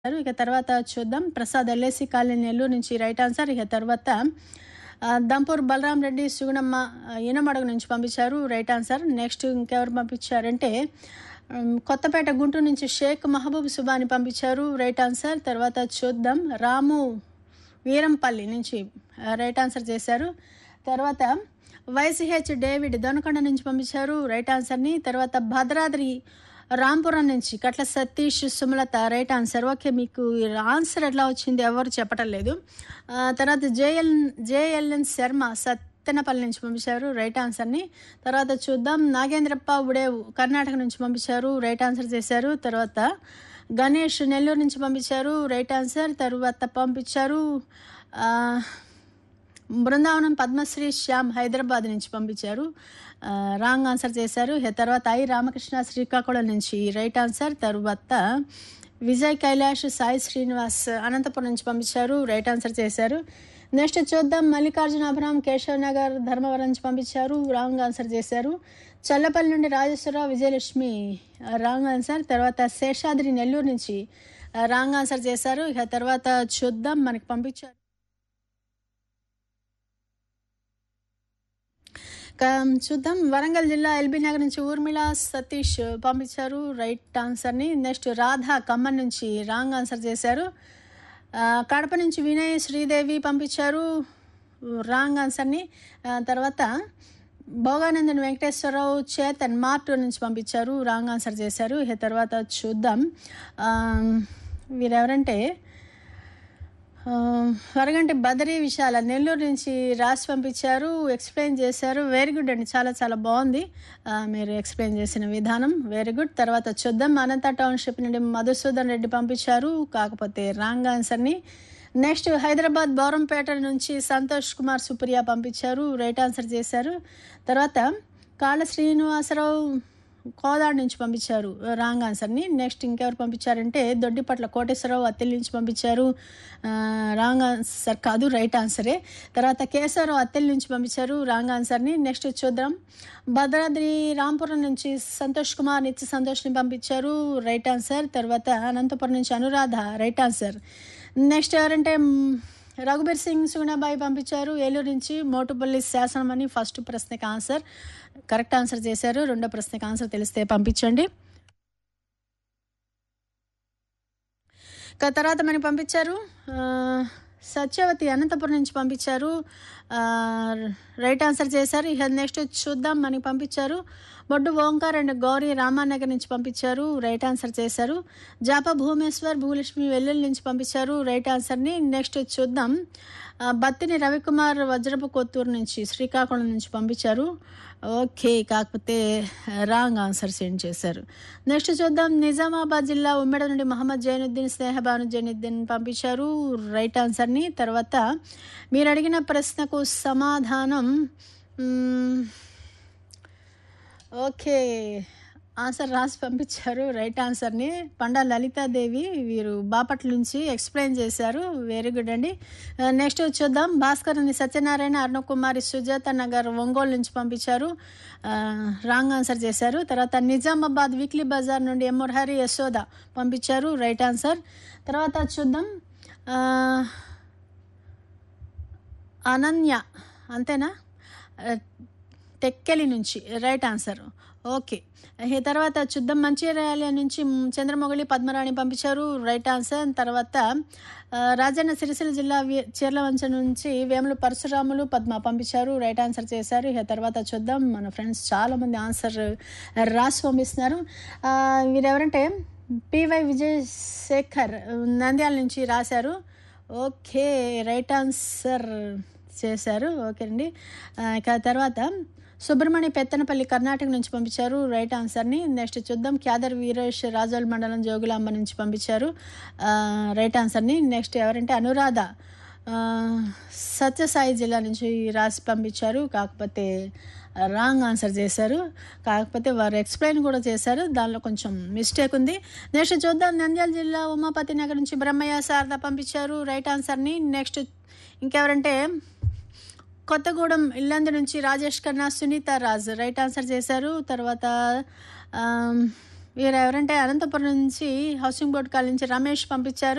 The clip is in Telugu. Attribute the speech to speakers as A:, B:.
A: ఇక తర్వాత చూద్దాం ప్రసాద్ ఎల్ఐసి కాలనీ నెల్లూరు నుంచి రైట్ ఆన్సర్ ఇక తర్వాత ఆ, దంపూర్ బలరాం రెడ్డి సుగుణమ్మ ఆ, ఈనమడుగు నుంచి పంపించారు రైట్ ఆన్సర్ నెక్స్ట్ ఇంకెవరు పంపించారంటే ఉమ్, కొత్తపేట గుంటూరు నుంచి షేక్ మహబూబ్ సుబాని పంపించారు రైట్ ఆన్సర్ తర్వాత చూద్దాం రాము వీరంపల్లి నుంచి ఆ, రైట్ ఆన్సర్ చేశారు తర్వాత వైసీహెచ్ డేవిడ్ దొనకొండ నుంచి పంపించారు రైట్ ఆన్సర్ని తర్వాత భద్రాద్రి రాంపురం నుంచి Katla Satish Sumalatha right answer okay మీకు ఈ ఆన్సర్ ఎట్లా వచ్చింది ఎవరు చెప్పటం లేదు ఆ, తర్వాత జేఎల్ జేఎల్ఎన్ శర్మ సత్తెనపల్లి నుంచి పంపించారు రైట్ ఆన్సర్ని తర్వాత చూద్దాం నాగేంద్రప్ప ఉడేవు కర్ణాటక నుంచి పంపించారు రైట్ ఆన్సర్ చేశారు తర్వాత గణేష్ నెల్లూరు నుంచి పంపించారు రైట్ ఆన్సర్ తర్వాత పంపించారు ఆ, బృందావనం పద్మశ్రీ శ్యామ్ హైదరాబాద్ నుంచి పంపించారు ఆ, రాంగ్ ఆన్సర్ చేశారు ఇక తర్వాత ఐ రామకృష్ణ శ్రీకాకుళం నుంచి రైట్ ఆన్సర్ తర్వాత విజయ్ కైలాష్ సాయి శ్రీనివాస్ అనంతపురం నుంచి పంపించారు రైట్ ఆన్సర్ చేశారు నెక్స్ట్ చూద్దాం మల్లికార్జున అభిరామ్ కేశవ్ నగర్ ధర్మవరం నుంచి పంపించారు రాంగ్ ఆన్సర్ చేశారు చల్లపల్లి నుండి రాజేశ్వరరావు విజయలక్ష్మి ఆ, రాంగ్ ఆన్సర్ తర్వాత శేషాద్రి నెల్లూరు నుంచి ఆ, రాంగ్ ఆన్సర్ చేశారు ఇక తర్వాత చూద్దాం మనకి పంపించారు ఇక చూద్దాం వరంగల్ జిల్లా ఎల్బీ నగర్ నుంచి ఊర్మిళ సతీష్ పంపించారు రైట్ ఆన్సర్ని నెక్స్ట్ రాధా ఖమ్మం నుంచి రాంగ్ ఆన్సర్ చేశారు ఆ, కడప నుంచి వినయ్ శ్రీదేవి పంపించారు రాంగ్ ఆన్సర్ని ఆ, తర్వాత భోగానందన్ వెంకటేశ్వరరావు చేతన్ మార్టూర్ నుంచి పంపించారు రాంగ్ ఆన్సర్ చేశారు ఇక తర్వాత చూద్దాం ఆ, వీరెవరంటే ఆ, వరగంటి బదరీ విశాల నెల్లూరు నుంచి రాసి పంపించారు ఎక్స్ప్లెయిన్ చేశారు వెరీ గుడ్ అండి చాలా చాలా బాగుంది ఆ, మీరు ఎక్స్ప్లెయిన్ చేసిన విధానం వెరీ గుడ్ తర్వాత చూద్దాం అనంత టౌన్షిప్ నుండి మధుసూదన్ రెడ్డి పంపించారు కాకపోతే రాంగ్ ఆన్సర్ని నెక్స్ట్ హైదరాబాద్ బౌరంపేట నుంచి సంతోష్ కుమార్ సుప్రియ పంపించారు రైట్ ఆన్సర్ చేశారు తర్వాత కాళ్ళ శ్రీనివాసరావు కోదాడు నుంచి పంపించారు రాంగ్ ఆన్సర్ని నెక్స్ట్ ఇంకెవరు పంపించారంటే దొడ్డిపట్ల కోటేశ్వరరావు అత్తెల్లి నుంచి పంపించారు ఆ, రాంగ్ ఆన్సర్ కాదు రైట్ ఆన్సరే తర్వాత కేశవరావు అత్తెల్లి నుంచి పంపించారు రాంగ్ ఆన్సర్ని నెక్స్ట్ చూద్దాం భద్రాద్రి రాంపురం నుంచి సంతోష్ కుమార్ నిత్య సంతోష్ని పంపించారు రైట్ ఆన్సర్ తర్వాత అనంతపురం నుంచి అనురాధ రైట్ ఆన్సర్ నెక్స్ట్ ఎవరంటే మ్, రఘుబీర్ సింగ్ సుగుణాబాయి పంపించారు ఏలూరు నుంచి మోటుపల్లి శాసనం అని ఫస్ట్ ప్రశ్నకి ఆన్సర్ కరెక్ట్ ఆన్సర్ చేశారు రెండో ప్రశ్నకి ఆన్సర్ తెలిస్తే పంపించండి ఇక తర్వాత మనకి పంపించారు ఆ, సత్యవతి అనంతపురం నుంచి పంపించారు ఆ, రైట్ ఆన్సర్ చేశారు ఇక నెక్స్ట్ చూద్దాం మనకి పంపించారు బొడ్డు ఓంకార్ అండ్ గౌరీ రామానగర్ నుంచి పంపించారు రైట్ ఆన్సర్ చేశారు జాప భూమేశ్వర్ భూలక్ష్మి వెల్లుల్లి నుంచి పంపించారు రైట్ ఆన్సర్ని నెక్స్ట్ చూద్దాం ఆ, బత్తిని రవికుమార్ వజ్రపు కొత్తూరు నుంచి శ్రీకాకుళం నుంచి పంపించారు ఓకే కాకపోతే రాంగ్ ఆన్సర్ సెండ్ చేశారు నెక్స్ట్ చూద్దాం నిజామాబాద్ జిల్లా ఉమ్మెడ నుండి మహమ్మద్ జైనుద్దీన్ స్నేహబాను జైనుద్దీన్ పంపించారు రైట్ ఆన్సర్ని తర్వాత మీరు అడిగిన ప్రశ్నకు సమాధానం మ్మ్, ఓకే ఆన్సర్ రాసి పంపించారు రైట్ ఆన్సర్ని పండా లలితాదేవి వీరు బాపట్ల నుంచి ఎక్స్ప్లెయిన్ చేశారు వెరీ గుడ్ అండి నెక్స్ట్ చూద్దాం భాస్కర్ అని సత్యనారాయణ అరుణకుమారి సుజాత నగర్ ఒంగోలు నుంచి పంపించారు రాంగ్ ఆన్సర్ చేశారు తర్వాత నిజామాబాద్ వీక్లీ బజార్ నుండి ఎం మురహరి యశోద పంపించారు రైట్ ఆన్సర్ తర్వాత చూద్దాం ఆ, అనన్య అంతేనా ఆ, తెక్కెలి నుంచి రైట్ ఆన్సర్ ఓకే ఈ తర్వాత చూద్దాం మంచిర్యాల నుంచి మ్, చంద్రమొగలి పద్మరాణి పంపించారు రైట్ ఆన్సర్ తర్వాత ఆ, రాజన్న సిరిసిల్ల జిల్లా వి- చీర్లవంచ నుంచి వేములు పరశురాములు పద్మ పంపించారు రైట్ ఆన్సర్ చేశారు ఇక తర్వాత చూద్దాం మన ఫ్రెండ్స్ చాలామంది ఆన్సర్ రాసి పంపిస్తున్నారు ఆ, వీరెవరంటే పివై విజయశేఖర్ నంద్యాల నుంచి రాశారు ఓకే రైట్ ఆన్సర్ చేశారు ఓకే అండి ఆ, ఇక తర్వాత సుబ్రహ్మణ్య పెత్తనపల్లి కర్ణాటక నుంచి పంపించారు రైట్ ఆన్సర్ని నెక్స్ట్ చూద్దాం క్యాదర్ వీరేష్ రాజోల్ మండలం జోగులాంబ నుంచి పంపించారు ఆ, రైట్ ఆన్సర్ని నెక్స్ట్ ఎవరంటే అనురాధ ఆ, సత్యసాయి జిల్లా నుంచి రాసి పంపించారు కాకపోతే రాంగ్ ఆన్సర్ చేశారు కాకపోతే వారు ఎక్స్ప్లెయిన్ కూడా చేశారు దానిలో కొంచెం మిస్టేక్ ఉంది నెక్స్ట్ చూద్దాం నంద్యాల జిల్లా ఉమాపతి నగర్ నుంచి బ్రహ్మయ్య శారద పంపించారు రైట్ ఆన్సర్ని నెక్స్ట్ ఇంకెవరంటే కొత్తగూడెం ఇల్లందు నుంచి రాజేష్ ఖన్నా సునీత రాజ్ రైట్ ఆన్సర్ చేశారు తర్వాత ఆమ్, వీరు ఎవరంటే అనంతపురం నుంచి హౌసింగ్ బోర్డ్ కాల్ నుంచి రమేష్ పంపించారు